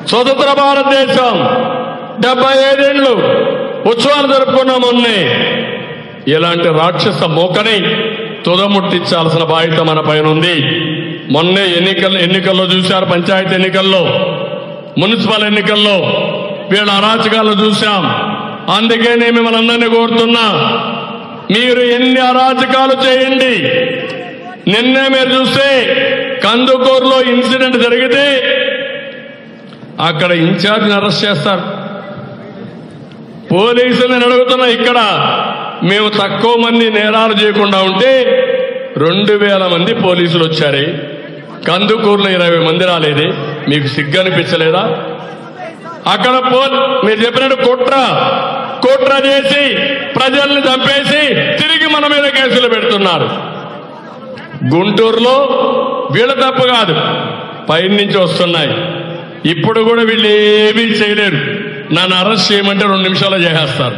స్వతంత్ర భారతదేశం డెబ్బై ఐదేళ్లు ఉత్సవాలు జరుపుకున్న మొన్నే ఇలాంటి రాక్షస మోకని తుదముట్టించాల్సిన బాధ్యత మన పైన ఉంది మొన్నే ఎన్నికల ఎన్నికల్లో చూశారు పంచాయతీ ఎన్నికల్లో మున్సిపల్ ఎన్నికల్లో వీళ్ళ అరాచకాలు చూశాం అందుకే నేను మిమ్మల్ని అందరినీ కోరుతున్నా మీరు ఎన్ని అరాచకాలు చేయండి నిన్నే మీరు చూస్తే కందుకూరులో ఇన్సిడెంట్ జరిగితే అక్కడ ఇన్ఛార్జిని అరెస్ట్ చేస్తారు పోలీసులు నేను అడుగుతున్నా ఇక్కడ మేము తక్కువ మంది నేరాలు చేయకుండా ఉంటే రెండు వేల మంది పోలీసులు వచ్చారే కందుకూరులో ఇరవై మంది రాలేదే మీకు సిగ్గు అనిపించలేదా అక్కడ పో మీరు చెప్పినట్టు కుట్ర కుట్ర చేసి ప్రజల్ని చంపేసి తిరిగి మన మీద కేసులు పెడుతున్నారు గుంటూరులో వీళ్ళ తప్పు కాదు పైన నుంచి వస్తున్నాయి ఇప్పుడు కూడా వీళ్ళు ఏమీ చేయలేరు నన్ను అరెస్ట్ చేయమంటే రెండు నిమిషాల్లో చేసేస్తారు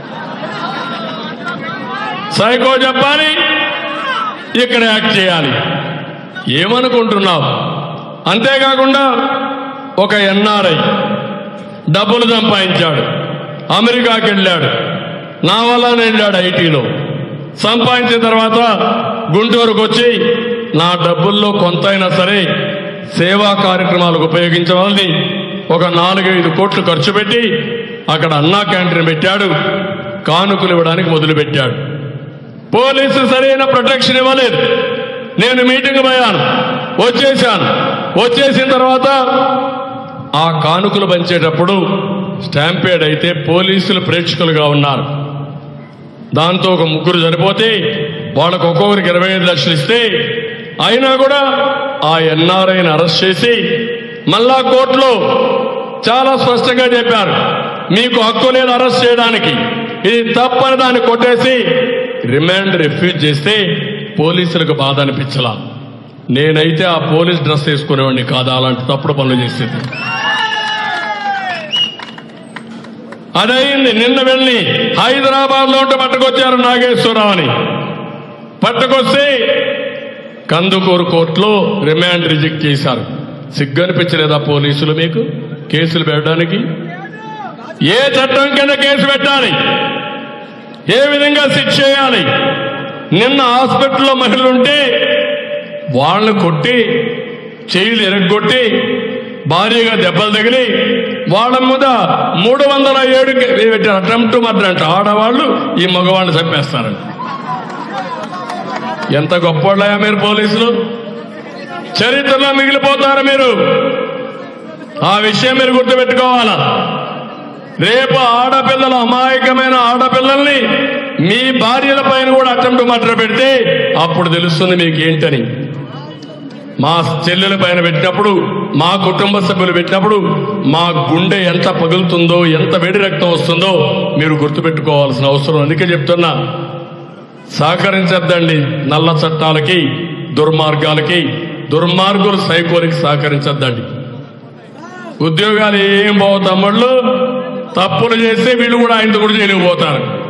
సైకో చెప్పాలి ఇక్కడ యాక్ట్ చేయాలి ఏమనుకుంటున్నావు అంతేకాకుండా ఒక ఎన్ఆర్ఐ డబ్బులు సంపాదించాడు అమెరికాకి వెళ్ళాడు నా వల్లనే వెళ్ళాడు ఐటీలో సంపాదించిన తర్వాత గుంటూరుకు వచ్చి నా డబ్బుల్లో కొంతైనా సరే సేవా కార్యక్రమాలకు ఉపయోగించవాలని ఒక నాలుగైదు కోట్లు ఖర్చు పెట్టి అక్కడ అన్నా క్యాంటీన్ పెట్టాడు కానుకలు ఇవ్వడానికి మొదలుపెట్టాడు పోలీసులు సరైన ప్రొటెక్షన్ ఇవ్వలేదు నేను మీటింగ్ పోయాను వచ్చేసాను వచ్చేసిన తర్వాత ఆ కానుకలు పంచేటప్పుడు స్టాంపేడ్ అయితే పోలీసులు ప్రేక్షకులుగా ఉన్నారు దాంతో ఒక ముగ్గురు చనిపోతే వాళ్ళకు ఒక్కొక్కరికి ఇరవై ఐదు లక్షలు ఇస్తే అయినా కూడా ఆ ఎన్ఆర్ఐని అరెస్ట్ చేసి మళ్ళా కోర్టులో చాలా స్పష్టంగా చెప్పారు మీకు హక్కు లేదు అరెస్ట్ చేయడానికి ఇది తప్పని దాన్ని కొట్టేసి రిమాండ్ రిఫ్యూజ్ చేస్తే పోలీసులకు బాధ అనిపించలా నేనైతే ఆ పోలీస్ డ్రెస్ వేసుకునేవాడిని కాదా అలాంటి తప్పుడు పనులు చేసేది అదయింది నిన్న వెళ్ళి హైదరాబాద్ లో ఉంటే పట్టుకొచ్చారు నాగేశ్వరరావుని పట్టుకొస్తే కందుకూరు కోర్టులో రిమాండ్ రిజెక్ట్ చేశారు సిగ్గనిపించలేదా పోలీసులు మీకు కేసులు పెట్టడానికి ఏ చట్టం కింద కేసు పెట్టాలి ఏ విధంగా శిక్ష చేయాలి నిన్న హాస్పిటల్లో మహిళలు ఉంటే వాళ్ళని కొట్టి చేయిలు ఎరగొట్టి భారీగా దెబ్బలు తగిలి వాళ్ళ మీద మూడు వందల ఏడు పెట్టారు అటెంప్ట్ మర్డర్ అంట ఆడవాళ్ళు ఈ మగవాళ్ళని చంపేస్తారంట ఎంత గొప్పవాళ్ళయా మీరు పోలీసులు చరిత్రలో మిగిలిపోతారు మీరు ఆ విషయం మీరు గుర్తుపెట్టుకోవాలా రేపు ఆడపిల్లల అమాయకమైన ఆడపిల్లల్ని మీ భార్యల పైన కూడా అటెంప్ట్ మర్డర్ పెడితే అప్పుడు తెలుస్తుంది మీకు ఏంటని మా చెల్లెల పైన పెట్టినప్పుడు మా కుటుంబ సభ్యులు పెట్టినప్పుడు మా గుండె ఎంత పగులుతుందో ఎంత వేడి రక్తం వస్తుందో మీరు గుర్తుపెట్టుకోవాల్సిన అవసరం అందుకే చెప్తున్నా సహకరించద్దండి నల్ల చట్టాలకి దుర్మార్గాలకి దుర్మార్గులు సైకోలకి సహకరించద్దండి ఉద్యోగాలు ఏం పోవు తమ్ముళ్ళు తప్పులు చేస్తే వీళ్ళు కూడా ఆయనతో కూడా జైలుకు పోతారు